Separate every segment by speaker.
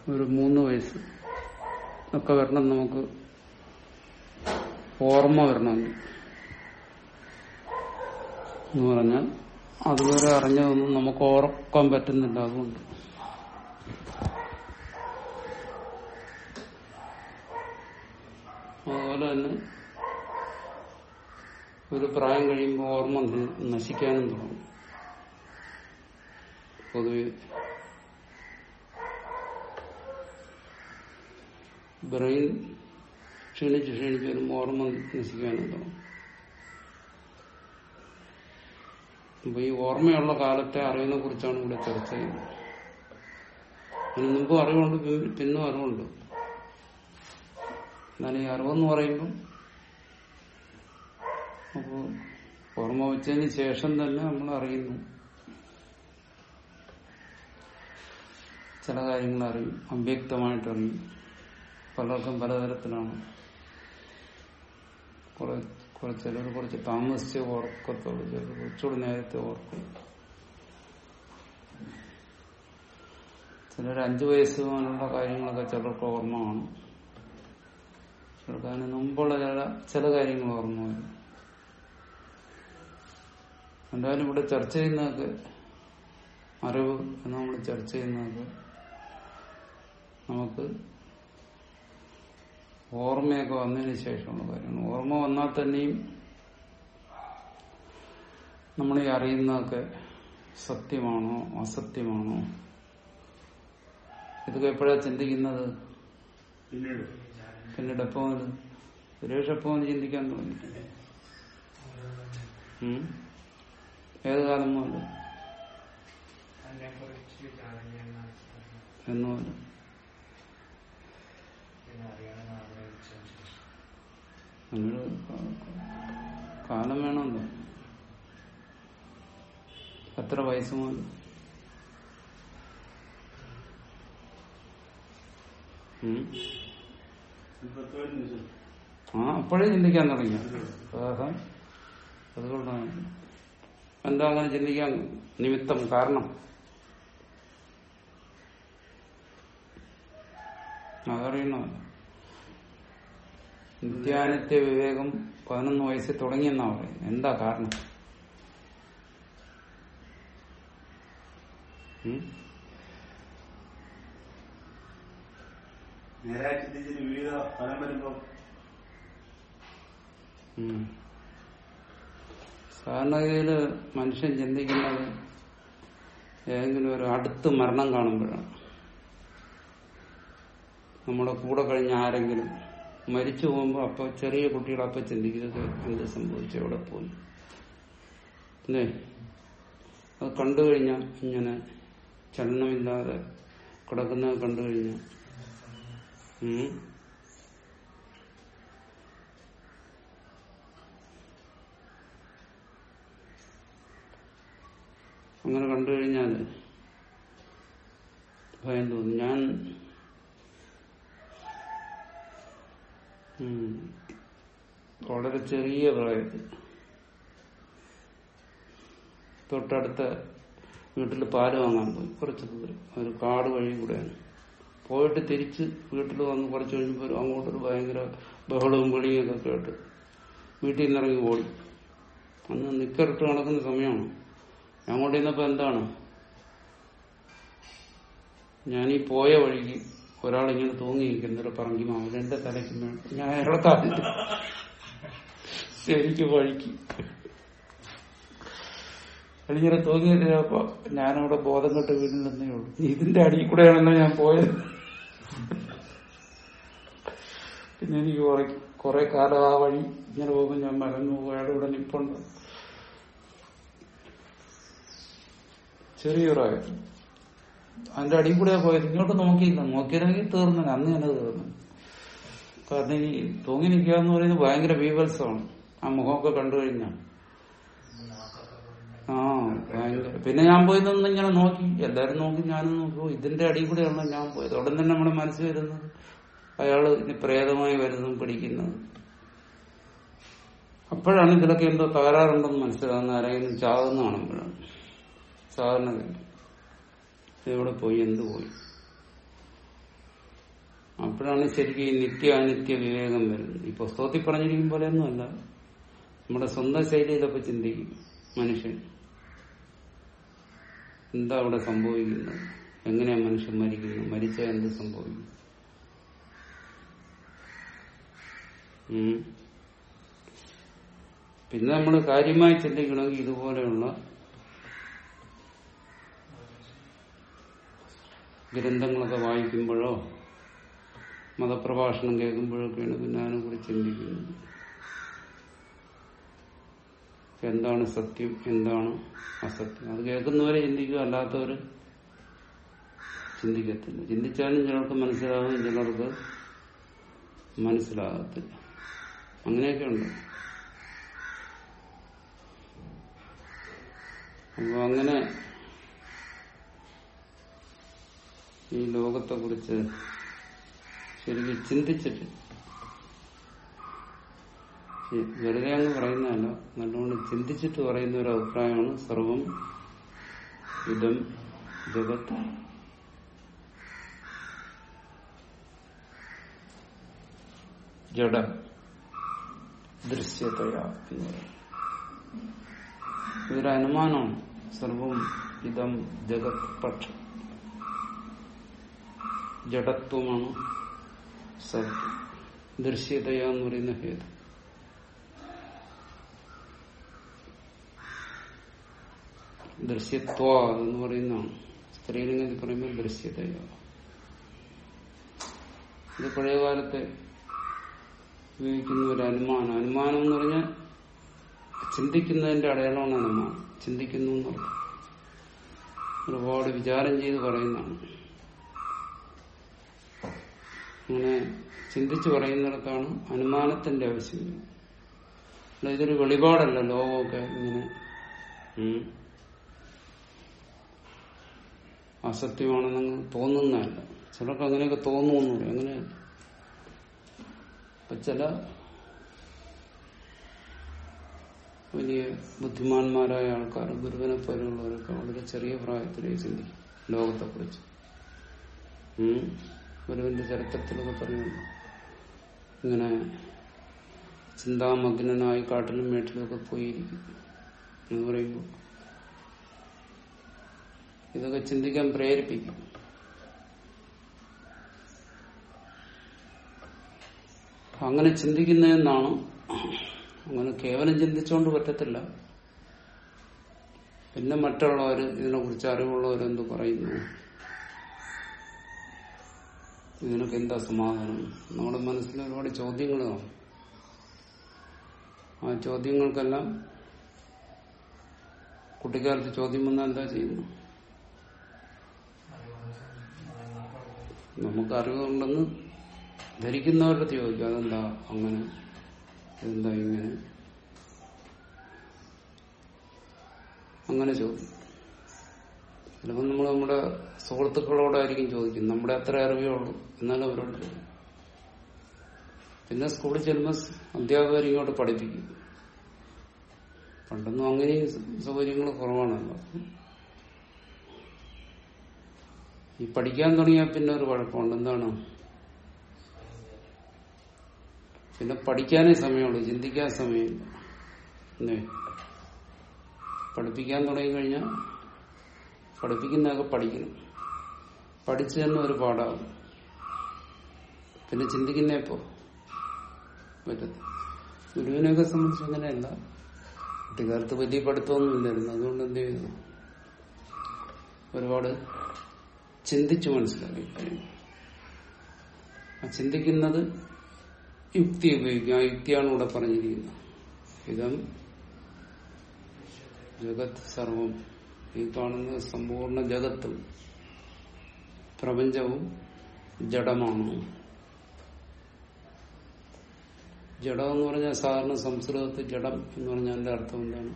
Speaker 1: ഒരു മൂന്ന് വയസ്സ് ഒക്കെ വരണം നമുക്ക് ഓർമ്മ വരണമെങ്കിൽ എന്ന് പറഞ്ഞാൽ അതുവരെ അറിഞ്ഞതൊന്നും നമുക്ക് ഓർക്കാൻ പറ്റുന്നില്ല അതുകൊണ്ട് അതുപോലെ തന്നെ ഒരു പ്രായം കഴിയുമ്പോൾ ഓർമ്മ ന- നശിക്കാനും തുടങ്ങും പൊതുവെ ബ്രെയിൻ ക്ഷീണിച്ച് ക്ഷീണിച്ച് വരുമ്പോൾ ഓർമ്മ നശിക്കാനും തുടങ്ങും അപ്പൊ ഈ ഓർമ്മയുള്ള കാലത്തെ അറിവിനെ കുറിച്ചാണ് ഇവിടെ ചർച്ച ചെയ്യുന്നത് അതിന് മുമ്പും അറിവുണ്ട് പി- പിന്നും അറിവുണ്ട് എന്നാൽ ഈ അറിവെന്ന് പറയുമ്പം അപ്പോൾ ഓർമ്മ വെച്ചതിന് ശേഷം തന്നെ നമ്മൾ അറിയുന്നു ചില കാര്യങ്ങൾ അറിയും അവ്യക്തമായിട്ട് അറിയും പലർക്കും പലതരത്തിലാണ് കുറെ കുറെ ചിലർ കുറച്ച് താമസിച്ച് ഓർക്കത്തുള്ളൂ ചിലർ കുറച്ചുകൂടി നേരത്തെ ഓർക്കും ചിലർ അഞ്ചു വയസ്സ് പോലുള്ള കാര്യങ്ങളൊക്കെ ചിലർക്ക് ഓർമ്മ കാണും ചിലർക്ക് അതിന് മുമ്പുള്ള ചില ചില കാര്യങ്ങൾ ഓർമ്മ വരും എന്തായാലും ഇവിടെ ചർച്ച ചെയ്യുന്നതൊക്കെ അറിവ് എന്ന് നമ്മൾ ചർച്ച ചെയ്യുന്നതൊക്കെ നമുക്ക് ഓർമ്മയൊക്കെ വന്നതിന് ശേഷമുള്ള കാര്യമാണ് ഓർമ്മ വന്നാൽ തന്നെയും നമ്മൾ ഈ അറിയുന്നതൊക്കെ സത്യമാണോ അസത്യമാണോ ഇതൊക്കെ എപ്പോഴാ ചിന്തിക്കുന്നത്
Speaker 2: പിന്നീട്
Speaker 1: പിന്നീട് എപ്പോ മുതൽ സുരേഷ് എപ്പോ മുതൽ ചിന്തിക്കാൻ തുടങ്ങി ഉം? ഏത് കാലം മുതൽ
Speaker 3: അതിനെക്കുറിച്ച് അറിയാൻ
Speaker 1: എന്ന് മുതൽ
Speaker 3: പിന്നെ അറിയാൻ ആഗ്രഹിച്ചതിന് ശേഷം
Speaker 1: അതിനൊരു കാലം വേണമല്ലോ എത്ര വയസ്സ് മുതൽ ഉം?
Speaker 2: പത്ത് പതിനഞ്ച്
Speaker 1: ആ അപ്പോഴേ ചിന്തിക്കാൻ തുടങ്ങി അതാ അതുകൊണ്ടാണ് എന്താ അങ്ങനെ ചിന്തിക്കാൻ നിമിത്തം കാരണം അതറിയണമല്ലോ നിത്യാനിത്യ വിവേകം പതിനൊന്ന് വയസ്സിൽ തുടങ്ങിയെന്നാ പറയുന്നത് എന്താ കാരണം ഉം?
Speaker 2: നേരായി ചിന്തിച്ചിട്ട് വിവിധ ഫലം വരുമ്പോ
Speaker 1: ഉം. സാധാരണഗതിയില് മനുഷ്യൻ ചിന്തിക്കുന്നത് ഏതെങ്കിലും ഒരു അടുത്ത് മരണം കാണുമ്പോഴാണ് നമ്മുടെ കൂടെ കഴിഞ്ഞ ആരെങ്കിലും മരിച്ചു പോകുമ്പോൾ അപ്പൊ ചെറിയ കുട്ടികൾ അപ്പൊ ചിന്തിക്കുന്നത് എന്ത് സംഭവിച്ചു എവിടെ പോയി അല്ലേ അത് കണ്ടു കഴിഞ്ഞാൽ ഇങ്ങനെ ചലനമില്ലാതെ കിടക്കുന്നത് കണ്ടു കഴിഞ്ഞാൽ ഉം അങ്ങനെ കണ്ടു കഴിഞ്ഞാൽ ഭയം തോന്നും ഞാൻ ഉം, വളരെ ചെറിയ പ്രായത്തിൽ തൊട്ടടുത്ത വീട്ടിൽ പാല് വാങ്ങാൻ പോയി കുറച്ച് ദൂരം ഒരു കാട് വഴി കൂടെയാണ് പോയിട്ട് തിരിച്ച് വീട്ടിൽ വന്ന് കുറച്ച് കഴിഞ്ഞപ്പോൾ അങ്ങോട്ടൊരു ഭയങ്കര ബഹളവും വിളിയും ഒക്കെ കേട്ട് വീട്ടിൽ നിന്ന് ഇറങ്ങി ഓടി അന്ന് നിക്കറിട്ട് നടക്കുന്ന സമയമാണ് ഞാൻ അങ്ങോട്ട് ചെന്നപ്പോ എന്താണ് ഞാൻ ഈ പോയ വഴിക്ക് ഒരാളിങ്ങനെ തൂങ്ങിയിരിക്കുന്നൊരു പറങ്കി മാമൻ എന്റെ തലയ്ക്ക് മേൽ ഞാൻ അയാളെ കാണില്ല ശരിക്ക് വഴിക്ക് അതിങ്ങനെ തൂങ്ങിയപ്പോ ഞാനവിടെ ബോധം കെട്ട് വീട്ടിൽ നിന്നേ ഉള്ളൂ ഇതിന്റെ അടിയിൽ കൂടെയാണല്ലോ ഞാൻ പോയത് പിന്നെ എനിക്ക് കുറെ കുറെ കാലം ആ വഴി ഇങ്ങനെ പോകുമ്പോൾ ഞാൻ മറന്നു പോകും അയാൾ ഇവിടെ നിപ്പുണ്ട് ചെറിയൊരായത് അതിന്റെ അടിയിൽ കൂടെയാ പോയത് ഇങ്ങോട്ട് നോക്കിയില്ല നോക്കിയിരുന്നെങ്കിൽ തീർന്നു അന്ന് തന്നെ തീർന്നു കാരണം ഈ തൂങ്ങി നിൽക്കുക എന്ന് പറയുന്നത് ഭയങ്കര ബീഭത്സമാണ് ആ മുഖമൊക്കെ കണ്ടു കഴിഞ്ഞാൽ ആ ഭയങ്കര പിന്നെ ഞാൻ പോയി നിന്ന് ഇങ്ങനെ നോക്കി എല്ലാരും നോക്കി ഞാനും നോക്കി ഓ, ഇതിന്റെ അടിയിൽ കൂടെയാണല്ലോ ഞാൻ പോയത് ഉടൻ തന്നെ നമ്മുടെ മനസ്സിൽ വരുന്നത് അയാള് ഇനി പ്രേതമായി വരുന്നതും പിടിക്കുന്നത് അപ്പോഴാണ് ഇതിലൊക്കെ എന്തോ തകരാറുണ്ടെന്ന് മനസ്സിലാകുന്ന ആരെങ്കിലും ചാകുന്ന കാണുമ്പോഴാണ് സാധാരണ എവിടെ പോയി എന്ത് പോയി അപ്പോഴാണ് ശരിക്കും ഈ നിത്യ അനിത്യ വിവേകം വരുന്നത് ഈ പുസ്തകത്തിൽ പറഞ്ഞിരിക്കും പോലെയൊന്നുമല്ല നമ്മുടെ സ്വന്തം ശൈലിയിലൊക്കെ ചിന്തിക്കും മനുഷ്യൻ എന്താ അവിടെ സംഭവിക്കുന്നത് എങ്ങനെയാ മനുഷ്യൻ മരിക്കുന്നത് മരിച്ചാൽ എന്ത് സംഭവിക്കും ഉം. പിന്നെ നമ്മൾ കാര്യമായി ചിന്തിക്കണമെങ്കിൽ ഇതുപോലെയുള്ള ഗ്രന്ഥങ്ങളൊക്കെ വായിക്കുമ്പോഴോ മതപ്രഭാഷണം കേൾക്കുമ്പോഴൊക്കെയാണ് പിന്നെ അതിനെക്കുറിച്ച് ചിന്തിക്കുന്നത് എന്താണ് സത്യം എന്താണ് അസത്യം അത് കേൾക്കുന്നവരെ ചിന്തിക്കുക അല്ലാത്തവർ ചിന്തിക്കത്തില്ല ചിന്തിച്ചാലും ചിലർക്ക് മനസ്സിലാകും ചിലർക്ക് മനസ്സിലാകത്തില്ല അങ്ങനെയൊക്കെ ഉണ്ട് അപ്പൊ അങ്ങനെ ഈ ലോകത്തെ കുറിച്ച് ശരിക്കും ചിന്തിച്ചിട്ട് ഈ വെറുതെ അങ്ങ് പറയുന്നതല്ല നല്ലോണം ചിന്തിച്ചിട്ട് പറയുന്ന ഒരു അഭിപ്രായമാണ് സർവം ഇതം ജഗത് ജഡ ദൃശ്യതയ എന്ന് പറയും ഇതൊരു അനുമാനമാണ് സർവം ഇതം ജഗത് പക്ഷം ജഡത്വമാണ് സത്യം ദൃശ്യതയ എന്ന് പറയുന്ന ഹേതു ദൃശ്യത്വ എന്ന് പറയുന്നതാണ് സ്ത്രീലിംഗത്തിൽ പറയുമ്പോൾ ദൃശ്യതയ ഇത് പഴയകാലത്തെ ഉപയോഗിക്കുന്ന ഒരു അനുമാനം അനുമാനം എന്ന് പറഞ്ഞാൽ ചിന്തിക്കുന്നതിന്റെ അടയാളമാണ് അനുമാനം ചിന്തിക്കുന്നു എന്നർത്ഥം ഒരുപാട് വിചാരം ചെയ്ത് പറയുന്നതാണ് അങ്ങനെ ചിന്തിച്ചു പറയുന്നിടത്താണ് അനുമാനത്തിന്റെ ആവശ്യം അല്ല ഇതൊരു വെളിപാടല്ല ലോകമൊക്കെ ഇങ്ങനെ ഉം, അസത്യമാണെന്ന് തോന്നുന്നതല്ല ചിലർക്ക് അങ്ങനെയൊക്കെ തോന്നുന്നു അങ്ങനെയല്ല ഇപ്പൊ ചില വലിയ ബുദ്ധിമാന്മാരായ ആൾക്കാർ ഗുരുവിനെ പോലുള്ളവരൊക്കെ വളരെ ചെറിയ പ്രായത്തിലേ ചിന്തിക്കും ലോകത്തെക്കുറിച്ച് ഉം. ഗുരുവിന്റെ ചരിത്രത്തിലൊക്കെ പറയുന്നു ഇങ്ങനെ ചിന്താമഗ്നനായി കാട്ടിലും മേട്ടിലുമൊക്കെ പോയിരിക്കും എന്ന് പറയുമ്പോൾ ഇതൊക്കെ ചിന്തിക്കാൻ പ്രേരിപ്പിക്കും അങ്ങനെ ചിന്തിക്കുന്നതെന്നാണ് അങ്ങനെ കേവലം ചിന്തിച്ചുകൊണ്ട് പറ്റത്തില്ല പിന്നെ മറ്റുള്ളവർ ഇതിനെക്കുറിച്ച് അറിവുള്ളവർ എന്ത് പറയുന്നു ഇതിനൊക്കെ എന്താ സമാധാനം നമ്മുടെ മനസ്സിൽ ഒരുപാട് ചോദ്യങ്ങൾ കാണും ആ ചോദ്യങ്ങൾക്കെല്ലാം കുട്ടിക്കാലത്ത് ചോദ്യം വന്നാൽ എന്താ ചെയ്യുന്നു നമുക്ക് അറിവുണ്ടെന്ന് ധരിക്കുന്നവരുടെ ചോദിക്കും അതെന്താ അങ്ങനെ ഇതെന്താ ഇങ്ങനെ അങ്ങനെ ചോദിക്കും ചിലപ്പോൾ നമ്മൾ നമ്മുടെ സുഹൃത്തുക്കളോടായിരിക്കും ചോദിക്കും നമ്മുടെ അത്ര അറിവേ ഉള്ളൂ എന്നാലും അവരോട് ചോദിക്കും പിന്നെ സ്കൂളിൽ ചെല്ലുമ്പോൾ അധ്യാപകർ ഇങ്ങോട്ട് പഠിപ്പിക്കും പണ്ടൊന്നും അങ്ങനെയും സൗകര്യങ്ങൾ കുറവാണല്ലോ ഈ പഠിക്കാൻ തുടങ്ങിയാൽ പിന്നെ ഒരു കുഴപ്പമുണ്ട് എന്താണ് പിന്നെ പഠിക്കാനേ സമയമുള്ളൂ ചിന്തിക്കാൻ സമയമില്ല അല്ലേ പഠിപ്പിക്കാൻ തുടങ്ങി കഴിഞ്ഞാൽ പഠിപ്പിക്കുന്നതൊക്കെ പഠിക്കണം പഠിച്ചു തന്നെ ഒരു പാടാവും പിന്നെ ചിന്തിക്കുന്നേപ്പോ പറ്റത്തില്ല ഗുരുവിനെയൊക്കെ സംബന്ധിച്ച് അങ്ങനെയല്ല കുട്ടിക്കാലത്ത് വലിയ പഠിത്തമൊന്നും ഇല്ലായിരുന്നു അതുകൊണ്ട് എന്ത് ചെയ്തു ഒരുപാട് ചിന്തിച്ചു മനസ്സിലാക്കി കഴിഞ്ഞു ആ ചിന്തിക്കുന്നത് യുക്തി ഉപയോഗിക്കും ആ യുക്തിയാണ് ഇവിടെ പറഞ്ഞിരിക്കുന്നത് ഇതം ജഗത് സർവം ഈ കാണുന്ന സമ്പൂർണ്ണ ജഗത്തും പ്രപഞ്ചവും ജഡമാണ് ജഡം എന്ന് പറഞ്ഞാൽ സാധാരണ സംസ്കൃതത്തിൽ ജഡം എന്ന് പറഞ്ഞാൽ അതിന്റെ അർത്ഥം എന്താണ്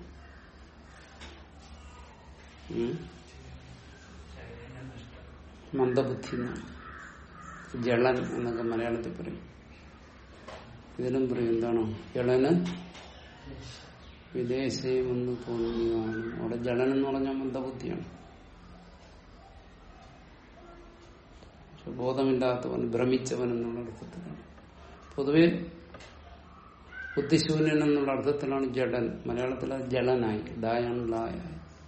Speaker 1: ഉം? മന്ദബുദ്ധി എന്നാണ് ജളൻ എന്നൊക്കെ മലയാളത്തിൽ പറയും ഇതിനും പറയും എന്താണോ ജളന് വിദേശീയമെന്ന് തോന്നിയാണ് അവിടെ ജളൻ എന്ന് പറഞ്ഞാൽ മന്ദബുദ്ധിയാണ് പക്ഷെ ബോധമില്ലാത്തവൻ ഭ്രമിച്ചവൻ എന്നുള്ള അർത്ഥത്തിലാണ് പൊതുവെ ബുദ്ധിശൂന്യൻ എന്നുള്ള അർത്ഥത്തിലാണ് ജഡൻ മലയാളത്തിൽ അത് ജളനായി ഡായാണ് ലായായി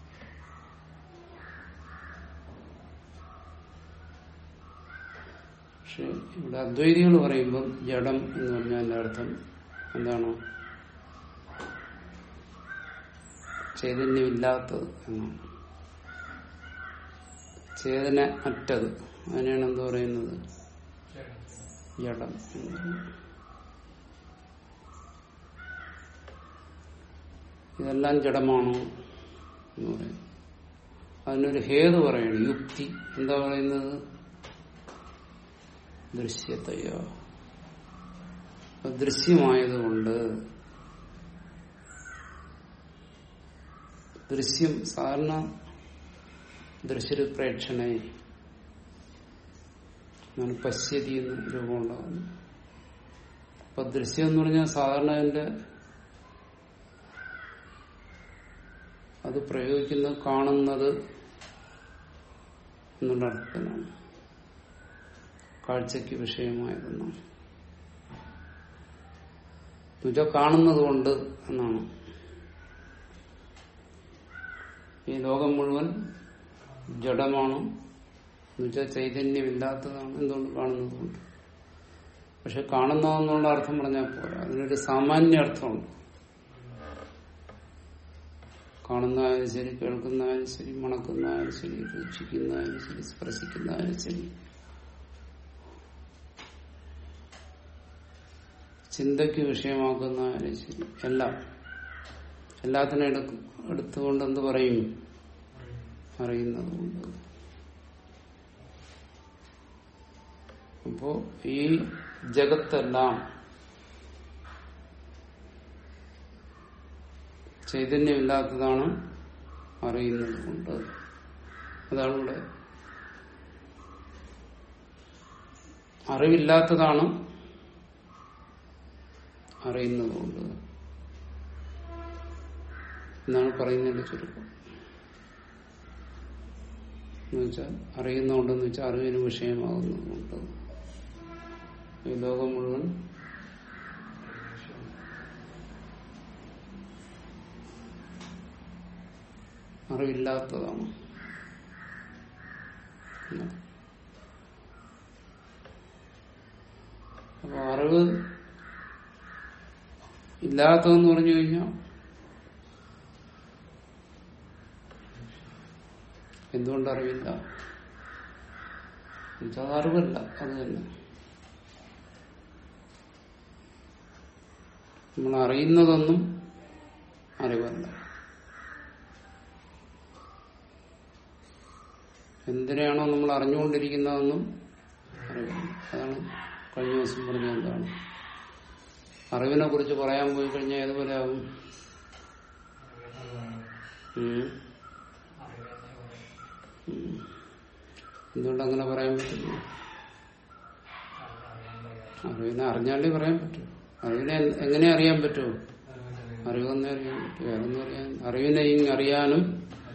Speaker 1: പക്ഷെ ഇവിടെ അദ്വൈതികൾ പറയുമ്പോൾ ജഡം എന്ന് പറഞ്ഞതിന്റെ അർത്ഥം എന്താണ് ചൈതന്യമില്ലാത്തത് എന്നാണ് ചേതന അറ്റത് അതിനെയാണ് എന്ത് പറയുന്നത് ജഡം എന്ന് പറയുന്നത്. ഇതെല്ലാം ജഡമാണോ എന്ന് പറയും അതിനൊരു ഹേതു പറയണം യുക്തി എന്താ പറയുന്നത് ദൃശ്യതയോ അപ്പൊ ദൃശ്യമായതുകൊണ്ട് ദൃശ്യം സാധാരണ ദൃശ്യപ്രേക്ഷണെ എന്നാണ് പശ്യതി എന്ന് രൂപം ഉണ്ടാകുന്നു അപ്പൊ ദൃശ്യം എന്ന് പറഞ്ഞാൽ സാധാരണ അതിന്റെ അത് പ്രയോഗിക്കുന്നത് കാണുന്നത് എന്നുള്ള അർത്ഥത്തിലാണ് കാഴ്ചയ്ക്ക് വിഷയമായതെന്നാണ് എന്നുവെച്ചാൽ കാണുന്നത് കൊണ്ട് എന്നാണ് ഈ ലോകം മുഴുവൻ ജഡമാണ് എന്നുവെച്ചാൽ ചൈതന്യമില്ലാത്തതാണ് എന്തുകൊണ്ട് കാണുന്നത് കൊണ്ട് പക്ഷെ കാണുന്നതെന്നുള്ള അർത്ഥം പറഞ്ഞാൽ പോരാ അതിനൊരു സാമാന്യ അർത്ഥമുണ്ട് കാണുന്നതായാലും ശരി കേൾക്കുന്നതായാലും ശരി മണക്കുന്നതായാലും ശരി രുചിക്കുന്നതായാലും ശരി സ്പർശിക്കുന്നതായാലും ശരി ചിന്തയ്ക്ക് വിഷയമാക്കുന്നതായാലും ശരി എല്ലാം എല്ലാത്തിനും എടുക്ക എടുത്തുകൊണ്ട് എന്ത് പറയും അറിയുന്നത് കൊണ്ട് അപ്പോ ഈ ജഗത്തെല്ലാം ചൈതന്യമില്ലാത്തതാണ് അറിയുന്നത് കൊണ്ട് അതാണ് ഇവിടെ അറിവില്ലാത്തതാണ് അറിയുന്നത് കൊണ്ട് എന്നാണ് പറയുന്നതിന്റെ ചുരുക്കം എന്നുവെച്ചാൽ അറിയുന്നതുകൊണ്ടെന്ന് വെച്ചാൽ അറിവിന് വിഷയമാകുന്നതുകൊണ്ട് ഈ ലോകം മുഴുവൻ അറിവില്ലാത്തതാണ് എന്നാണ്. അപ്പൊ അറിവ് ഇല്ലാത്തതെന്ന് പറഞ്ഞു കഴിഞ്ഞാൽ എന്തുകൊണ്ട് അറിവില്ല എന്നുവെച്ചാൽ അത് അറിവല്ല അത് തന്നെ നമ്മൾ അറിയുന്നതൊന്നും അറിവല്ല എന്തിനാണോ നമ്മൾ അറിഞ്ഞുകൊണ്ടിരിക്കുന്നതെന്നും അറിവില്ല അതാണ് കഴിഞ്ഞ ദിവസം പറഞ്ഞ എന്താണ് അറിവിനെ കുറിച്ച് പറയാൻ പോയി കഴിഞ്ഞാൽ ഏതുപോലെ ആവും ഉം. ഉം. എന്തുകൊണ്ട് അങ്ങനെ പറയാൻ പറ്റുന്നു അറിവിനെ അറിഞ്ഞാലേ പറയാൻ പറ്റൂ അറിവിനെ എ- എങ്ങനെ അറിയാൻ പറ്റുമോ അറിവെന്നേ അറിയാൻ പറ്റൂ വേറൊന്നും അറിയാൻ അറിവിനെ ഇങ് അറിയാനും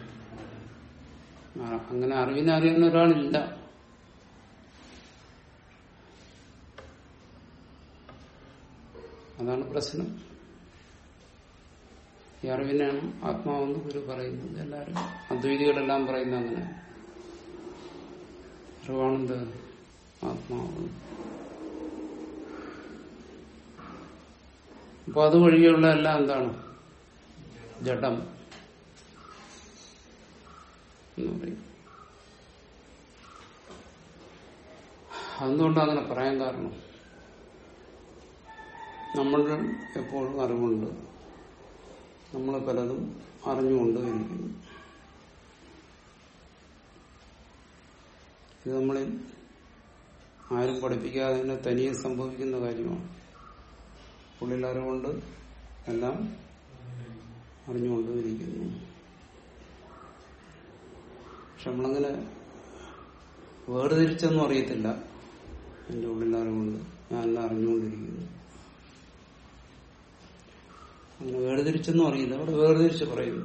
Speaker 1: ആ, അങ്ങനെ അറിവിനെ അറിയുന്ന ഒരാളില്ല അതാണ് പ്രശ്നം ഈ അറിവിനാണ് ആത്മാവെന്ന് ഗുരു പറയുന്നത് എല്ലാവരും അദ്വൈതികളെല്ലാം പറയുന്ന അങ്ങനെ അറിവാണെന്ത് ആത്മാവ് അപ്പൊ അതുവഴിയുള്ള എല്ലാം എന്താണ് ജഡം എന്ന് പറയും എന്തുകൊണ്ടാണ് അങ്ങനെ പറയാൻ കാരണം നമ്മൾ എപ്പോഴും അറിവുണ്ട് നമ്മൾ പലതും അറിഞ്ഞുകൊണ്ട് ഇരിക്കുന്നു ഇത് നമ്മളെ ആരും പഠിപ്പിക്കാതെ തന്നെ തനിയെ സംഭവിക്കുന്ന കാര്യമാണ് ഉള്ളിൽ അറിവുണ്ട് എല്ലാം അറിഞ്ഞുകൊണ്ട് ഇരിക്കുന്നു പക്ഷെ നമ്മളങ്ങനെ വേർതിരിച്ചൊന്നും അറിയത്തില്ല എന്റെ ഉള്ളിൽ അറിവുണ്ട് ഞാൻ എല്ലാം അറിഞ്ഞുകൊണ്ടിരിക്കുന്നു അങ്ങനെ വേർതിരിച്ചൊന്നും അറിയില്ല അവിടെ വേർതിരിച്ച് പറയുന്നു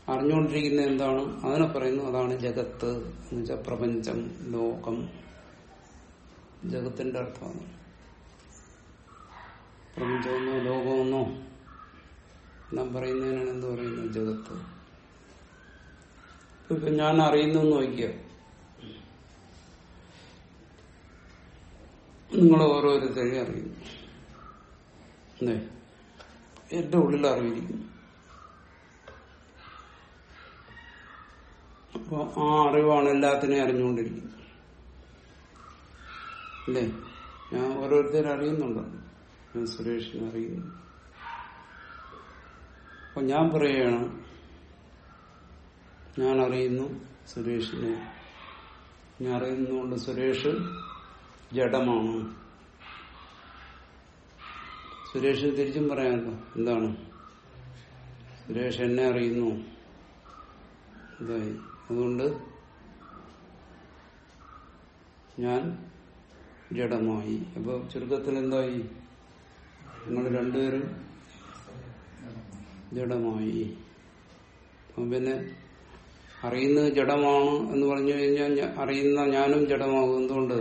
Speaker 1: അറിഞ്ഞുകൊണ്ടിരിക്കുന്ന എന്താണ് അതിനെ പറയുന്നു അതാണ് ജഗത്ത് എന്ന് വെച്ചാൽ പ്രപഞ്ചം ലോകം ജഗത്തിന്റെ അർത്ഥമാണ് പ്രപഞ്ചമെന്നോ ലോകമെന്നോ എല്ലാം പറയുന്നതിനാണ് എന്ത് പറയുന്നത് ജഗത്ത് ഇപ്പൊ ഞാൻ അറിയുന്നു എന്ന് നോക്കിയ നിങ്ങൾ ഓരോരുത്തരെയും അറിയുന്നു അല്ലേ എന്റെ ഉള്ളിൽ അറിവിരിക്കുന്നു അപ്പൊ ആ അറിവാണ് എല്ലാത്തിനെയും അറിഞ്ഞുകൊണ്ടിരിക്കുന്നത് അല്ലേ ഞാൻ ഓരോരുത്തരും അറിയുന്നുണ്ടോ ഞാൻ സുരേഷിനെ അറിയുന്നു അപ്പൊ ഞാൻ പറയുകയാണ് ഞാൻ അറിയുന്നു സുരേഷിനെ ഞാൻ അറിയുന്നതുകൊണ്ട് സുരേഷ് ജഡമാണ് സുരേഷിന് തിരിച്ചും പറയാമല്ലോ എന്താണ് സുരേഷ് എന്നെ അറിയുന്നു ഇതായി അതുകൊണ്ട് ഞാൻ ജഡമായി അപ്പൊ ചുരുക്കത്തിൽ എന്തായി നിങ്ങൾ രണ്ടുപേരും ജഡമായി അപ്പൊ പിന്നെ അറിയുന്നത് ജഡമാണ് എന്ന് പറഞ്ഞു കഴിഞ്ഞാൽ ഞ- അറിയുന്ന ഞാനും ജഡമാകും എന്തുകൊണ്ട്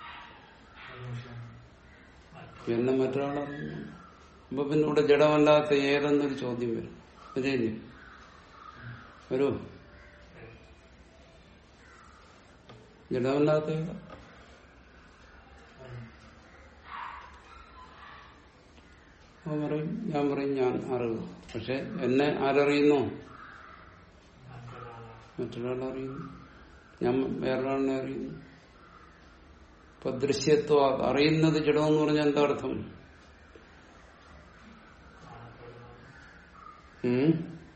Speaker 1: എന്നെ മറ്റൊരാൾ അറിയുന്നു അപ്പൊ പിന്നെ ഇവിടെ ജഡമല്ലാത്ത ഏതെന്നൊരു ചോദ്യം വരും വരില്ലേ വരൂ ജഡമല്ലാത്ത ഏതാ? അവൻ പറയും ഞാൻ പറയും ഞാൻ അറിവ് പക്ഷെ എന്നെ ആരറിയുന്നു മറ്റൊരാൾ അറിയുന്നു ഞാൻ വേറൊരാളിനെ അറിയുന്നു ഇപ്പൊ ദൃശ്യത്വ അറിയുന്നത് ജഡമെന്ന് പറഞ്ഞാൽ എന്താ അർത്ഥം ഉം?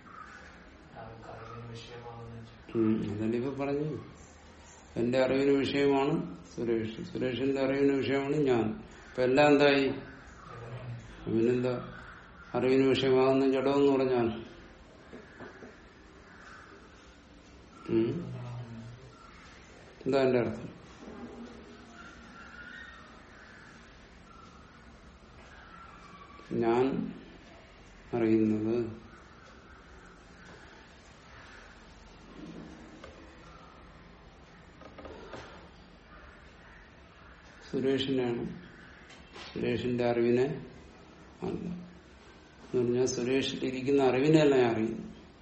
Speaker 1: ഉം, അതല്ലേ ഇപ്പൊ പറഞ്ഞു എന്റെ അറിവിന് വിഷയമാണ് സുരേഷ് സുരേഷിന്റെ അറിവിന് വിഷയമാണ് ഞാൻ ഇപ്പൊ എല്ലാം എന്തായി പിന്നെന്താ അറിവിന് വിഷയമാകുന്ന ജഡമെന്ന് പറഞ്ഞാൽ ഉം? എന്താ എന്റെ അർത്ഥം ഞാൻ അറിയുന്നത് സുരേഷിനെയാണ് സുരേഷിന്റെ അറിവിനെ അല്ല എന്ന് പറഞ്ഞാൽ സുരേഷിലിരിക്കുന്ന അറിവിനെയല്ല ഞാൻ അറിയുന്നു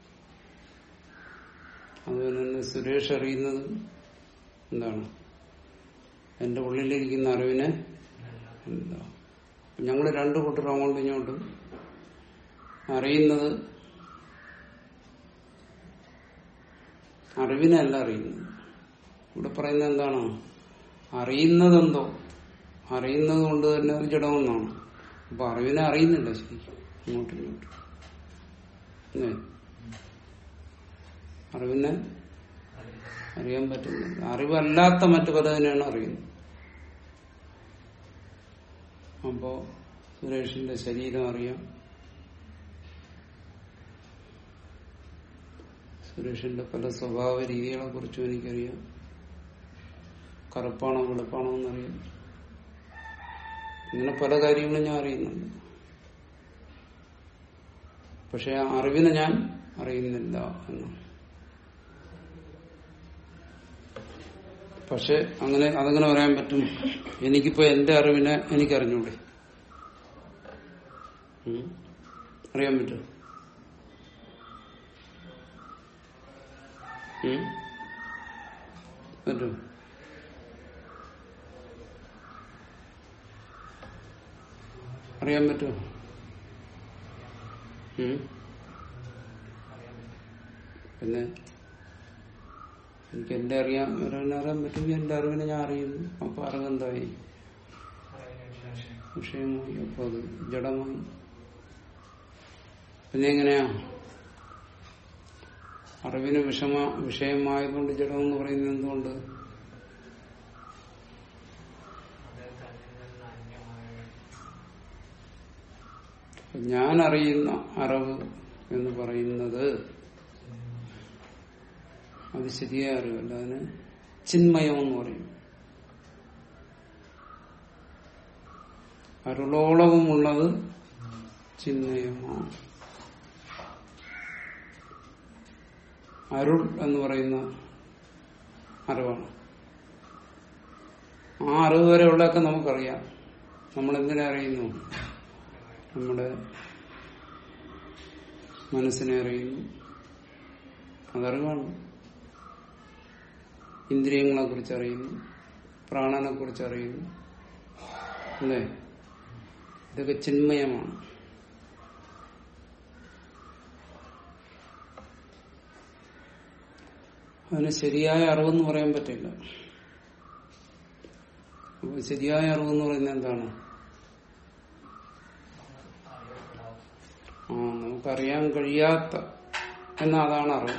Speaker 1: അതുപോലെ തന്നെ സുരേഷ് അറിയുന്നത് എന്താണ് എന്റെ ഉള്ളിലിരിക്കുന്ന അറിവിനെ എന്താ ഞങ്ങൾ രണ്ടു കൂട്ടർ അങ്ങോട്ടും ഇങ്ങോട്ടും അറിയുന്നത് അറിവിനല്ല അറിയുന്നത് ഇവിടെ പറയുന്നത് എന്താണ് അറിയുന്നതെന്തോ അറിയുന്നത് കൊണ്ട് തന്നെ അത് ജഡമെന്നാണ് അപ്പൊ അറിവിനെ അറിയുന്നില്ല ശരിക്കും ഇങ്ങോട്ടും ഇങ്ങോട്ടും അല്ലേ അറിവിനെ അറിയാൻ പറ്റുന്നില്ല അറിവല്ലാത്ത മറ്റു പലതിനെയാണ് അറിയുന്നത് അപ്പോ സുരേഷിന്റെ ശരീരം അറിയാം സുരേഷിന്റെ പല സ്വഭാവ രീതികളെ കുറിച്ചും എനിക്കറിയാം കറുപ്പാണോ വെളുപ്പാണോ എന്നറിയാം ഇങ്ങനെ പല കാര്യങ്ങളും ഞാൻ അറിയുന്നുണ്ട് പക്ഷെ ആ അറിവിനെ ഞാൻ അറിയുന്നില്ല എന്നാണ് പക്ഷെ അങ്ങനെ അതങ്ങനെ പറയാൻ പറ്റും എനിക്കിപ്പോ എന്റെ അറിവിനെ എനിക്കറിഞ്ഞൂടെ ഉം? അറിയാൻ പറ്റും ഉം? പറ്റും അറിയാൻ പറ്റുമോ ഉം? പിന്നെ എനിക്ക് എന്റെ അറിയാൻ ഒരാളിനെ അറിയാൻ പറ്റുമെങ്കിൽ എന്റെ അറിവിനെ ഞാൻ അറിയുന്നു അപ്പൊ അറിവെന്തായി വിഷയമായി അപ്പൊ അത് ജഡമായി പിന്നെ എങ്ങനെയാ അറിവിന് വിഷമ വിഷയമായതുകൊണ്ട് ജഡമെന്ന് പറയുന്നത് എന്തുകൊണ്ട് ഞാൻ അറിയുന്ന അറിവ് എന്ന് പറയുന്നത് അത് ശരിയായ അറിവല്ല അതിന് ചിന്മയം എന്ന് പറയും അരുളോളവുമുള്ളത് ചിന്മയമാണ് അരുൾ എന്ന് പറയുന്ന അറിവാണ് ആ അറിവ് വരെയുള്ളതൊക്കെ നമുക്കറിയാം നമ്മൾ എന്തിനെ അറിയുന്നു നമ്മുടെ മനസ്സിനെ അറിയുന്നു അതറിവാണ് ഇന്ദ്രിയങ്ങളെ കുറിച്ച് അറിയുന്നു പ്രാണനെ കുറിച്ച് അറിയുന്നു അല്ലേ ഇതൊക്കെ ചിന്മയമാണ് അതിന് ശരിയായ അറിവെന്ന് പറയാൻ പറ്റില്ല അപ്പൊ ശരിയായ അറിവെന്ന് പറയുന്നത് എന്താണ് ആ നമുക്കറിയാൻ കഴിയാത്ത എന്നാ അതാണ് അറിവ്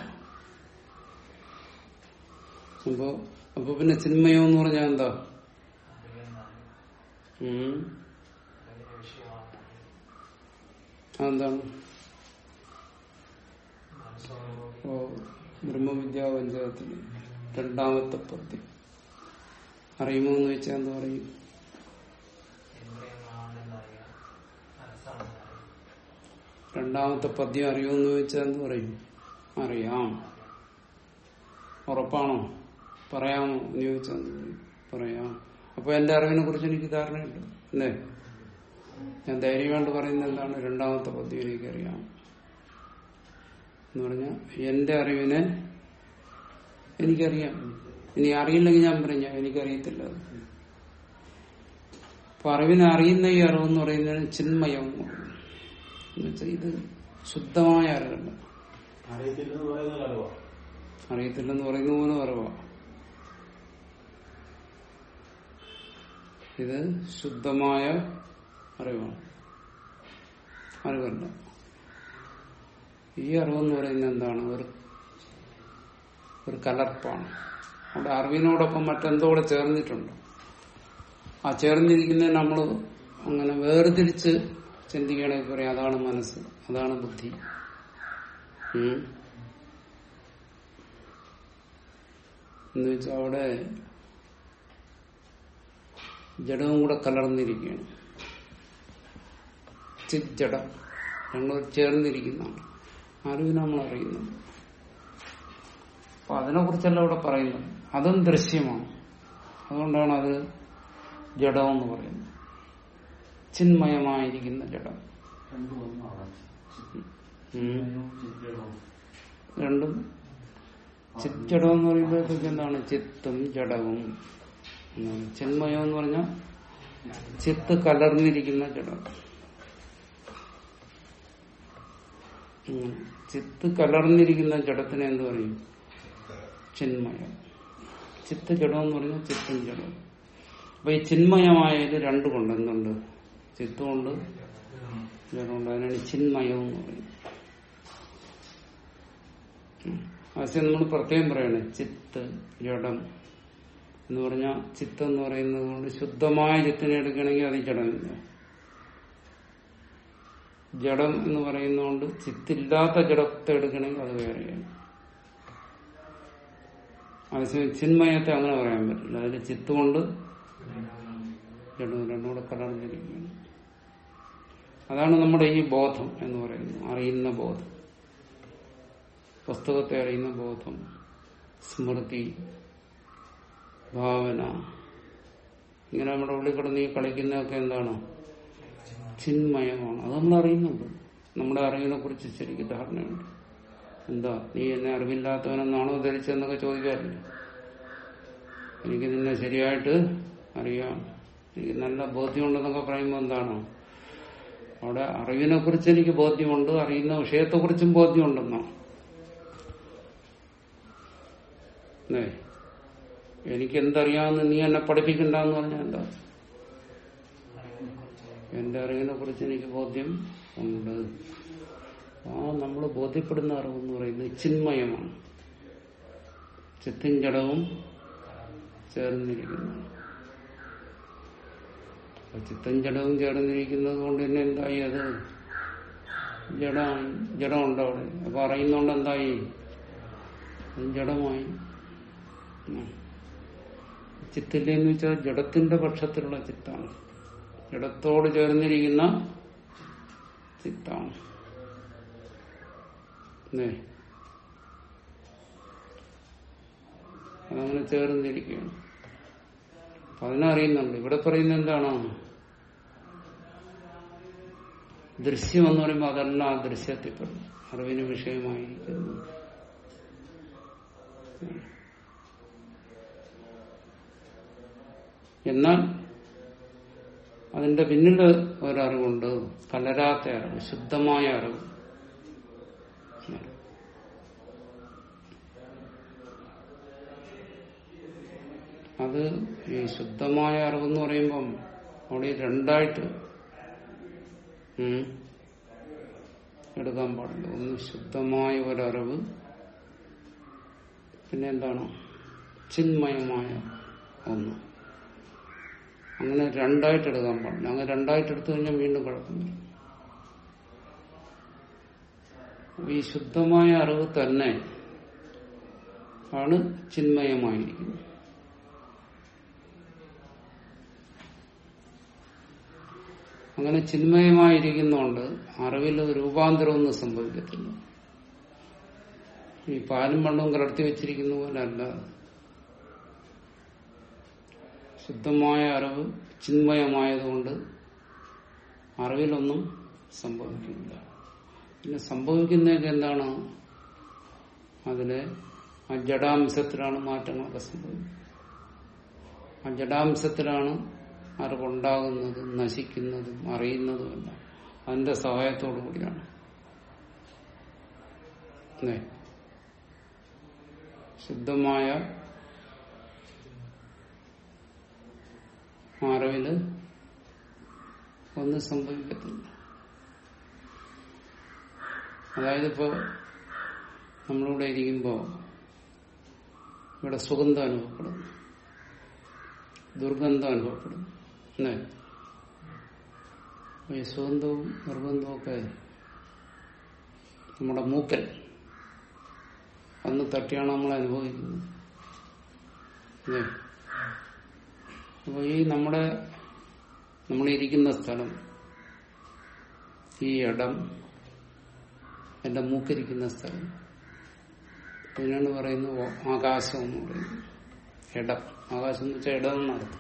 Speaker 1: അപ്പോ അപ്പൊ പിന്നെ ചിന്മയം എന്ന് പറഞ്ഞാൽ എന്താ
Speaker 3: അറിയുന്നതാണ്
Speaker 1: ഉം.
Speaker 3: അതിന്റെ വിഷയമാണ്
Speaker 1: അതെന്താണ്
Speaker 3: മനസ്സോടുകൂടി
Speaker 1: ഓ ബ്രഹ്മവിദ്യാ പഞ്ചകത്തില് രണ്ടാമത്തെ പദ്യം അറിയുമോ എന്ന് വെച്ചാൽ എന്താ പറയും
Speaker 3: ഇന്ദ്രിയങ്ങളാണെന്നറിയാം മനസ്സാണെന്നറിയാം
Speaker 1: രണ്ടാമത്തെ പദ്യം അറിയുമോ എന്ന് ചോദിച്ചാൽ എന്ത് പറയും അറിയാം ഉറപ്പാണോ പറയാമോ എന്ന് ചോദിച്ചാൽ എന്ത് പറയും? പറയാം അപ്പൊ എന്റെ അറിവിനെ കുറിച്ച് എനിക്ക് ധാരണയുണ്ട് അല്ലേ ഞാൻ ധൈര്യമായിട്ട് പറയുന്നത് എന്താണ് രണ്ടാമത്തെ പദ്യം എനിക്കറിയാം എന്ന് പറഞ്ഞാൽ എന്റെ അറിവിനെ എനിക്കറിയാം ഇനി അറിയില്ലെങ്കിൽ ഞാൻ പറഞ്ഞ എനിക്കറിയത്തില്ല അത്. അപ്പൊ അറിവിനെ അറിയുന്ന ഈ അറിവെന്ന് പറയുന്നതിന് ചിന്മയം എന്ന് പറയും എന്നുവെച്ചാൽ ഇത് ശുദ്ധമായ അറിവല്ല
Speaker 2: അറിയത്തില്ലെന്ന് പറയുന്ന അറിവാ
Speaker 1: അറിയത്തില്ലെന്ന് പറയുന്ന പോലും അറിവാ ഇത് ശുദ്ധമായ അറിവാണ് അറിവല്ല ഈ അറിവെന്ന് പറയുന്നത് എന്താണ് ഒരു ഒരു കലർപ്പാണ് അവിടെ അറിവിനോടൊപ്പം മറ്റെന്തോ കൂടെ ചേർന്നിട്ടുണ്ട് ആ ചേർന്നിരിക്കുന്നത് നമ്മൾ അങ്ങനെ വേർതിരിച്ച് ചിന്തിക്കുകയാണെങ്കിൽ പറയാം അതാണ് മനസ്സ് അതാണ് ബുദ്ധി ഉം. എന്ന് വെച്ചാൽ അവിടെ ജഡവും കൂടെ കലർന്നിരിക്കുകയാണ് ചിത് ജഡം രണ്ടും ചേർന്നിരിക്കുന്നതാണ് അറിവിനെ നമ്മൾ അറിയുന്നത് അപ്പൊ അതിനെ കുറിച്ചല്ല ഇവിടെ പറയുന്നത് അതും ദൃശ്യമാണ് അതുകൊണ്ടാണ് അത് ജഡമെന്ന് പറയുന്നത് ചിന്മയമായിരിക്കുന്ന ജഡം
Speaker 2: രണ്ടും ഒന്നാണ്
Speaker 1: ഉം.
Speaker 2: ചിന്തകളും
Speaker 1: രണ്ടും ചിറ്റടം എന്ന് പറയുമ്പോഴത്തേക്ക് എന്താണ് ചിത്തും ജഡവും എന്നാണ്. ചിന്മയം എന്ന് പറഞ്ഞാൽ ചിത്ത് കലർന്നിരിക്കുന്ന ജഡം ഉം. ചിത്ത് കലർന്നിരിക്കുന്ന ജഡത്തിനെ എന്ത് പറയും ചിന്മയം ചിത്ത് ജഡം എന്ന് പറഞ്ഞാൽ ചിത്തും ജഡം അപ്പൊ ഈ ചിന്മയമായത് രണ്ടുമുണ്ട് എന്തുണ്ട് ചിത്തുമുണ്ട് ജഡമുണ്ട് അതിനാണ് ചിന്മയം എന്ന് പറയുന്നത് ആശയം നമ്മൾ പ്രത്യേകം പറയണേ ചിത്ത് ജഡം എന്ന് പറഞ്ഞാൽ ചിത്തം എന്ന് പറയുന്നത് കൊണ്ട് ശുദ്ധമായ ചിത്തിനെ എടുക്കണമെങ്കിൽ അത് ജഡമില്ല ജഡം എന്ന് പറയുന്നതുകൊണ്ട് ചിത്തില്ലാത്ത ജഡത്തെ എടുക്കണമെങ്കിൽ അത് വേറെയാണ് അതേസമയം ചിന്മയത്തെ അങ്ങനെ പറയാൻ പറ്റില്ല അതിൽ ചിത്തുകൊണ്ട് ജഡവും രണ്ടും കൂടെ കലർന്നിരിക്കുകയാണ് അതാണ് നമ്മുടെ ഈ ബോധം എന്ന് പറയുന്നത് അറിയുന്ന ബോധം പുസ്തകത്തെ അറിയുന്ന ബോധം സ്മൃതി ഭാവന ഇങ്ങനെ നമ്മുടെ ഉള്ളിൽ കിടന്ന് ഈ കളിക്കുന്നതൊക്കെ എന്താണ് ചിന്മയമാണ് അത് നമ്മൾ അറിയുന്നുണ്ട് നമ്മുടെ അറിവിനെ കുറിച്ച് ശരിക്കും ധാരണയുണ്ട് എന്താ നീ എന്നെ അറിവില്ലാത്തവനെന്നാണോ ധരിച്ചതെന്നൊക്കെ ചോദിക്കാറില്ല എനിക്ക് നിന്നെ ശരിയായിട്ട് അറിയാം എനിക്ക് നല്ല ബോധ്യമുണ്ടെന്നൊക്കെ പറയുമ്പോൾ എന്താണോ അവിടെ അറിവിനെ കുറിച്ച് എനിക്ക് ബോധ്യമുണ്ട് അറിയുന്ന വിഷയത്തെക്കുറിച്ചും ബോധ്യമുണ്ടെന്നാണ് അല്ലേ എനിക്ക് എന്തറിയാമെന്ന് നീ എന്നെ പഠിപ്പിക്കണ്ടെന്ന് പറഞ്ഞാൽ എന്താ എന്റെ അറിവിനെ കുറിച്ച് എനിക്ക് ബോധ്യം ഉണ്ട് ആ നമ്മൾ ബോധ്യപ്പെടുന്ന അറിവെന്ന് പറയുന്നത് ചിന്മയമാണ് ചിത്തും ജഡവും ചേർന്നിരിക്കുന്നു അപ്പൊ ചിത്തും ജഡവും ചേർന്നിരിക്കുന്നത് കൊണ്ട് തന്നെ എന്തായി അത് ജഡം ജഡമുണ്ട് അവിടെ അപ്പൊ അറിയുന്നോണ്ട് എന്തായി അത് ജഡമായി ഉം. ചിത്തില്ലെന്ന് വെച്ചാൽ ജഡത്തിന്റെ പക്ഷത്തിലുള്ള ചിത്താണ് ജഡത്തോട് ചേർന്നിരിക്കുന്ന ചിത്താണ് അല്ലേ അതങ്ങനെ ചേർന്നിരിക്കുകയാണ് അപ്പൊ അതിനറിയുന്നുണ്ട് ഇവിടെ പറയുന്നത് എന്താണ് ദൃശ്യം എന്ന് പറയുമ്പോൾ അതെല്ലാം ആ ദൃശ്യത്തിൽപ്പെടും അറിവിന് വിഷയമായിരിക്കുന്നു എന്നാൽ അതിന്റെ പിന്നിൽ ഒരറിവുണ്ട് കലരാത്ത അറിവ് ശുദ്ധമായ അറിവ് അത് ഈ ശുദ്ധമായ അറിവെന്ന് പറയുമ്പം അവിടെ ഈ രണ്ടായിട്ട് ഉം, എടുക്കാൻ പാടില്ല ഒന്ന് ശുദ്ധമായ ഒരറിവ് പിന്നെ എന്താണ് ചിന്മയമായ ഒന്ന് അങ്ങനെ രണ്ടായിട്ട് എടുക്കാൻ പാടില്ല അങ്ങനെ രണ്ടായിട്ട് എടുത്തു കഴിഞ്ഞാൽ വീണ്ടും കുഴപ്പം വരും അപ്പൊ ഈ ശുദ്ധമായ അറിവ് തന്നെ ആണ് ചിന്മയമായിരിക്കുന്നത് അങ്ങനെ ചിന്മയമായിരിക്കുന്നതുകൊണ്ട് അറിവിൽ രൂപാന്തരമൊന്നും സംഭവിക്കത്തില്ല ഈ പാലും വെള്ളവും കലർത്തി വെച്ചിരിക്കുന്ന പോലെ അല്ല ശുദ്ധമായ അറിവ് ചിന്മയമായതുകൊണ്ട് അറിവിലൊന്നും സംഭവിക്കില്ല പിന്നെ സംഭവിക്കുന്നതൊക്കെ എന്താണ് അതിലെ ആ ജഡാംശത്തിലാണ് മാറ്റങ്ങളൊക്കെ സംഭവിക്കുന്നത് ആ ജഡാംശത്തിലാണ് അറിവുണ്ടാകുന്നതും നശിക്കുന്നതും അറിയുന്നതുമെല്ലാം അതിന്റെ സഹായത്തോടു കൂടിയാണ് അല്ലേ ശുദ്ധമായ അറിവില് ഒന്നും സംഭവിക്കത്തില്ല അതായത് ഇപ്പോ നമ്മളിവിടെ ഇരിക്കുമ്പോ ഇവിടെ സുഗന്ധം അനുഭവപ്പെടുന്നു ദുർഗന്ധം അനുഭവപ്പെടുന്നു അല്ലേ അപ്പൊ ഈ സുഗന്ധവും നിർബന്ധവും ഒക്കെ നമ്മുടെ മൂക്കൽ അന്ന് തട്ടിയാണ് നമ്മൾ അനുഭവിക്കുന്നത് അല്ലേ അപ്പൊ ഈ നമ്മുടെ നമ്മളിരിക്കുന്ന സ്ഥലം ഈ ഇടം എന്റെ മൂക്കിരിക്കുന്ന സ്ഥലം ഇതിനാണ് പറയുന്നത് ആകാശം എന്ന് പറയുന്നത് ഇടം ആകാശം എന്ന് വെച്ചാൽ ഇടം എന്നർത്ഥം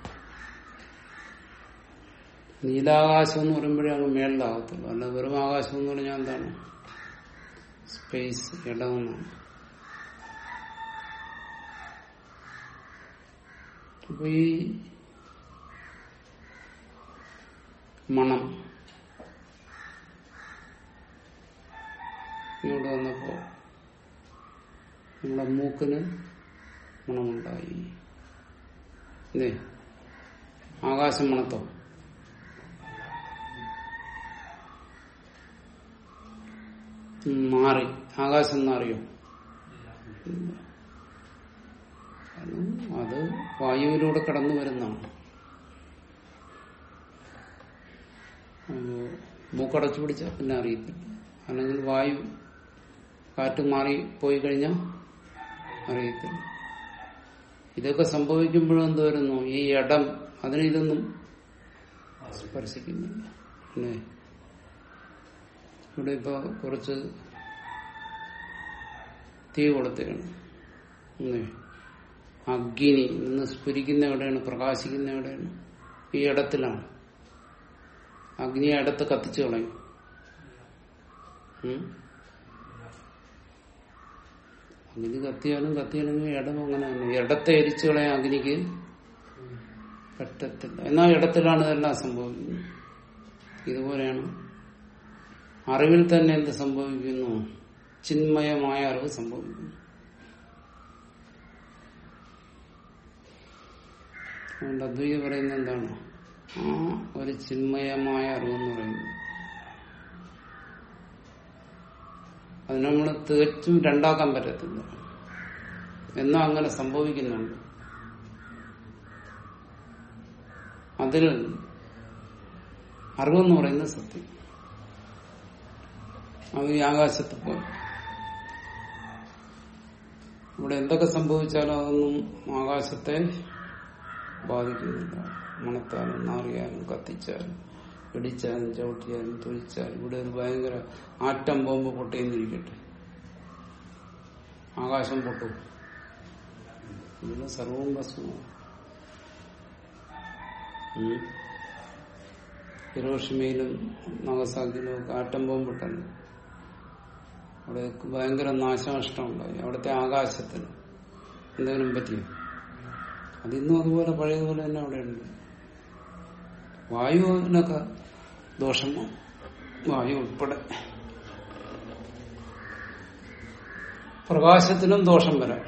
Speaker 1: നീലാകാശം എന്ന് പറയുമ്പോഴേ അങ്ങ് മേളിലാകത്തുള്ളൂ അല്ല വെറും ആകാശം എന്ന് പറഞ്ഞാൽ എന്താണ് സ്പേസ് ഇടമെന്നാണ് അപ്പൊ ഈ മണം ഇങ്ങോട്ട് വന്നപ്പോ നമ്മുടെ മൂക്കിന് മണമുണ്ടായി ഇല്ലേ ആകാശം മണത്തോ ഉം, മാറി ആകാശം എന്നറിയോ ഇല്ല. കാരണം അത് വായുവിലൂടെ കടന്നു വരുന്നതാണ് അപ്പോ മൂക്കടച്ചു പിടിച്ചാൽ പിന്നെ അറിയത്തില്ല അല്ലെങ്കിൽ വായു കാറ്റ് മാറി പോയി കഴിഞ്ഞാൽ അറിയത്തില്ല ഇതൊക്കെ സംഭവിക്കുമ്പോഴും എന്ത് വരുന്നു ഈ ഇടം അതിന് ഇതൊന്നും സ്പർശിക്കുന്നില്ല അല്ലേ ഇവിടെ ഇപ്പൊ കുറച്ച് തീ കൊടുത്തതാണ് അല്ലേ അഗ്നി നിന്ന് സ്ഫുരിക്കുന്ന എവിടെയാണ് പ്രകാശിക്കുന്ന എവിടെയാണ് ഈ ഇടത്തിലാണ് അഗ്നിയെ ഇടത്ത് കത്തിച്ചു കളയും ഉം? അഗ്നി കത്തിയാലും കത്തിയാലെങ്കിൽ ഇടം അങ്ങനെ തന്നെ ഇടത്തെ എരിച്ചു കളയാൻ അഗ്നിക്ക് പറ്റത്തില്ല എന്നാൽ ഇടത്തിലാണ് ഇതെല്ലാം സംഭവിക്കുന്നത് ഇതുപോലെയാണ് അറിവിൽ തന്നെ എന്ത് സംഭവിക്കുന്നു ചിന്മയമായ അറിവ് സംഭവിക്കുന്നു അതുകൊണ്ട് അദ്വൈതി പറയുന്നത് എന്താണ് ആ ഒരു ചിന്മയമായ അറിവെന്ന് പറയുന്നത് അത് നമ്മൾ തികച്ചും രണ്ടാക്കാൻ പറ്റത്തില്ല എന്നാ അങ്ങനെ സംഭവിക്കുന്നുണ്ട് അതിൽ അറിവെന്ന് പറയുന്നത് സത്യം അത് ഈ ആകാശത്ത് പോയി ഇവിടെ എന്തൊക്കെ സംഭവിച്ചാലും അതൊന്നും ആകാശത്തെ ബാധിക്കുന്നില്ല മണത്താലും നാറിയാലും കത്തിച്ചാലും ഇടിച്ചാലും ചവിട്ടിയാലും തൊഴിച്ചാലും ഇവിടെ ഒരു ഭയങ്കര ആറ്റം ബോംബ് പൊട്ടിയെന്നിരിക്കട്ടെ ആകാശം പൊട്ടും ഇതിന് സർവവും ഭസ്മമാണ് ഉം. ഹിരോഷിമയിലും നഗസാക്കിയിലും ഒക്കെ ആറ്റം ബോംബിട്ടല്ലോ അവിടെ ഭയങ്കര നാശനഷ്ടം ഉണ്ടായി അവിടുത്തെ ആകാശത്തിന് എന്തെങ്കിലും പറ്റിയോ അതിന്നും അതുപോലെ പഴയതുപോലെ തന്നെ അവിടെ ഉണ്ട് വായുവിനൊക്കെ ദോഷം വന്നു. വായു ഉൾപ്പെടെ പ്രകാശത്തിനും ദോഷം വരാം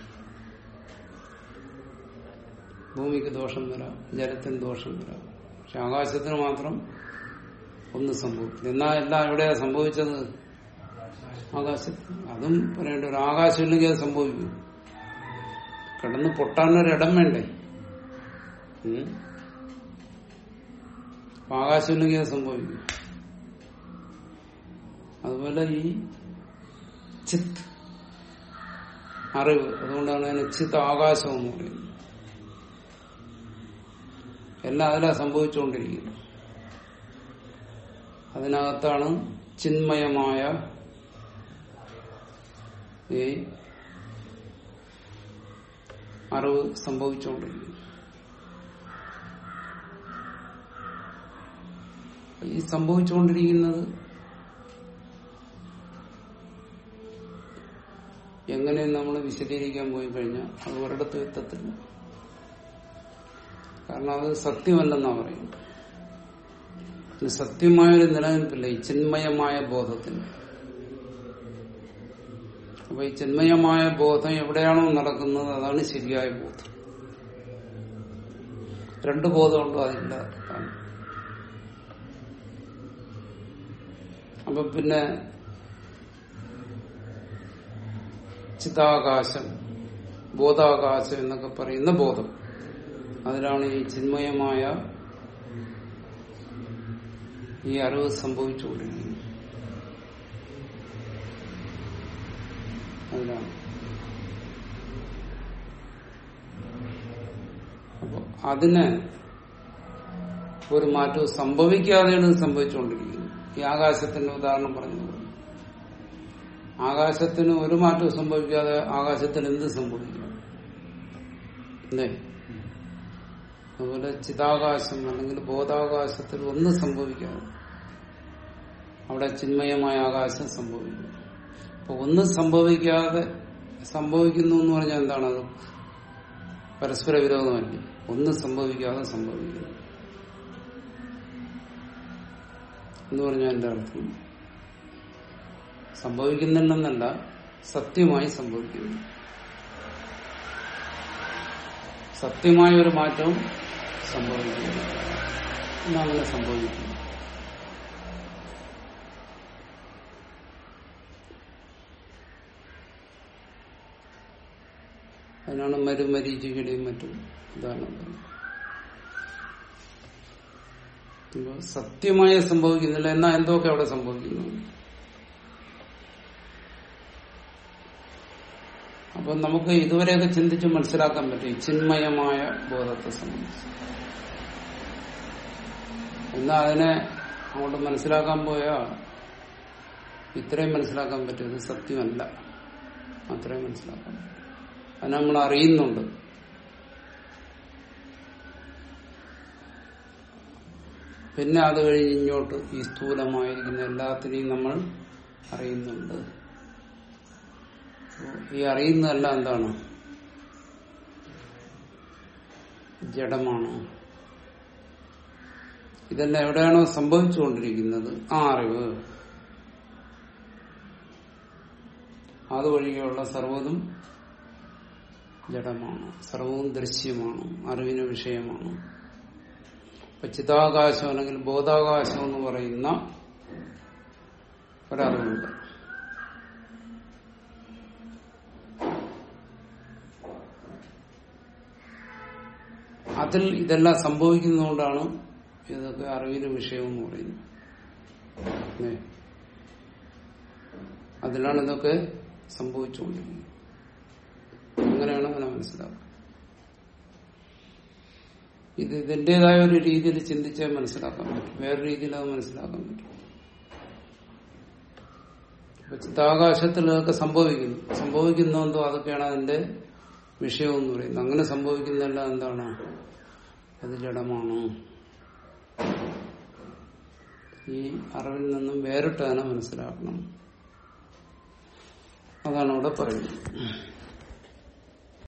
Speaker 1: ഭൂമിക്ക് ദോഷം വരാം ജലത്തിന് ദോഷം വരാം പക്ഷെ ആകാശത്തിന് മാത്രം ഒന്നും സംഭവിക്കില്ല എന്നാൽ എല്ലാം എവിടെയാ സംഭവിച്ചത് ആകാശത്ത് അതും പറയേണ്ട ഒരു ആകാശമില്ലെങ്കിൽ അത് സംഭവിക്കും കിടന്ന് പൊട്ടാനൊരിടം വേണ്ടേ ഉം? അപ്പൊ ആകാശമില്ലെങ്കിൽ അത് സംഭവിക്കും അതുപോലെ ഈ ചിത്ത് അറിവ് അതുകൊണ്ടാണ് അതിന് ചിത്ത് ആകാശം എന്ന് പറയുന്നത് എല്ലാം അതിലാ സംഭവിച്ചുകൊണ്ടിരിക്കുന്നത് അതിനകത്താണ് ചിന്മയമായ ഈ അറിവ് സംഭവിച്ചുകൊണ്ടിരിക്കുന്നു ഈ സംഭവിച്ചുകൊണ്ടിരിക്കുന്നത് എങ്ങനെ നമ്മൾ വിശദീകരിക്കാൻ പോയി കഴിഞ്ഞാൽ അത് ഒരിടത്ത് എത്തത്തില്ല കാരണം അത് സത്യമല്ലെന്നാ പറയുന്നത് ഇതിന് സത്യമായൊരു നിലനിൽപ്പില്ല ഈ ചിന്മയമായ ബോധത്തിന് അപ്പൊ ഈ ചിന്മയമായ ബോധം എവിടെയാണോ നടക്കുന്നത് അതാണ് ശരിയായ ബോധം രണ്ട് ബോധമുണ്ടോ അതില്ല അതാണ്. അപ്പൊ പിന്നെ ചിതാകാശം ബോധാകാശം എന്നൊക്കെ പറയുന്ന ബോധം അതിലാണ് ഈ ചിന്മയമായ ഈ അറിവ് സംഭവിച്ചുകൊണ്ടിരിക്കുന്നത് അതിലാണ് അപ്പൊ അതിന് ഒരു മാറ്റവും സംഭവിക്കാതെയാണ് ഇത് സംഭവിച്ചുകൊണ്ടിരിക്കുന്നത് ഈ ആകാശത്തിന്റെ ഉദാഹരണം പറഞ്ഞത് ആകാശത്തിന് ഒരു മാറ്റവും സംഭവിക്കാതെ ആകാശത്തിന് എന്ത് സംഭവിക്കും അല്ലേ അതുപോലെ ചിതാകാശം അല്ലെങ്കിൽ ബോധാകാശത്തിൽ ഒന്നും സംഭവിക്കാതെ അവിടെ ചിന്മയമായ ആകാശം സംഭവിക്കും അപ്പൊ ഒന്നും സംഭവിക്കാതെ സംഭവിക്കുന്നു എന്ന് പറഞ്ഞാൽ എന്താണത് പരസ്പര വിരോധമല്ലേ ഒന്നും സംഭവിക്കാതെ സംഭവിക്കുന്നു എന്ന് പറഞ്ഞാൽ എന്റെ അർത്ഥം സംഭവിക്കുന്നില്ലെന്നല്ല സത്യമായി സംഭവിക്കുന്നു സത്യമായ ഒരു മാറ്റവും സംഭവിക്കുന്നു എന്നങ്ങനെ സംഭവിക്കുന്നു അതിനാണ് മരുമരീചികയുടെയും മറ്റും ഉദാഹരണം പറയുന്നത് ഇപ്പൊ സത്യമായി സംഭവിക്കുന്നില്ല എന്നാൽ എന്തൊക്കെ അവിടെ സംഭവിക്കുന്നു അപ്പൊ നമുക്ക് ഇതുവരെയൊക്കെ ചിന്തിച്ച് മനസ്സിലാക്കാൻ പറ്റും ഈ ചിന്മയമായ ബോധത്തെ സംബന്ധിച്ച് എന്നാൽ അതിനെ അങ്ങോട്ട് മനസ്സിലാക്കാൻ പോയാൽ ഇത്രയും മനസ്സിലാക്കാൻ പറ്റും ഇത് സത്യമല്ല അത്രയും മനസ്സിലാക്കാൻ പറ്റും അത് നമ്മൾ അറിയുന്നുണ്ട് പിന്നെ അത് കഴിഞ്ഞ് ഇങ്ങോട്ട് ഈ സ്ഥൂലമായിരിക്കുന്ന എല്ലാത്തിനെയും നമ്മൾ അറിയുന്നുണ്ട് ഈ അറിയുന്നതെല്ലാം എന്താണ് ജഡമാണ് ഇതെല്ലാം എവിടെയാണോ സംഭവിച്ചുകൊണ്ടിരിക്കുന്നത് ആ അറിവ് അതുവഴിയുള്ള സർവ്വതും ജഡമാണ് സർവവും ദൃശ്യമാണ് അറിവിന് വിഷയമാണ് ഇപ്പൊ ചിതാകാശം അല്ലെങ്കിൽ ബോധാകാശം എന്ന് പറയുന്ന ഒരറിവുണ്ട് അതിൽ ഇതെല്ലാം സംഭവിക്കുന്നതുകൊണ്ടാണ് ഇതൊക്കെ അറിവിന് വിഷയം എന്ന് പറയുന്നത് ഏ. അതിലാണ് ഇതൊക്കെ സംഭവിച്ചുകൊണ്ടിരിക്കുന്നത് അങ്ങനെയാണ് അവനെ മനസ്സിലാക്കുക ഇത് ഇതിന്റേതായ ഒരു രീതിയിൽ ചിന്തിച്ചേ മനസ്സിലാക്കാൻ പറ്റും വേറെ രീതിയിൽ അത് മനസ്സിലാക്കാൻ പറ്റും ഇപ്പൊ ചിത്താകാശത്തിൽ ഇതൊക്കെ സംഭവിക്കുന്നു സംഭവിക്കുന്നതെന്തോ അതൊക്കെയാണ് അതിന്റെ വിഷയം എന്ന് പറയുന്നത് അങ്ങനെ സംഭവിക്കുന്നതെല്ലാം എന്താണ് അത് ജഡമാണ് ഈ അറിവിൽ നിന്നും വേറിട്ട് തന്നെ മനസ്സിലാക്കണം അതാണ് അവിടെ പറയുന്നത്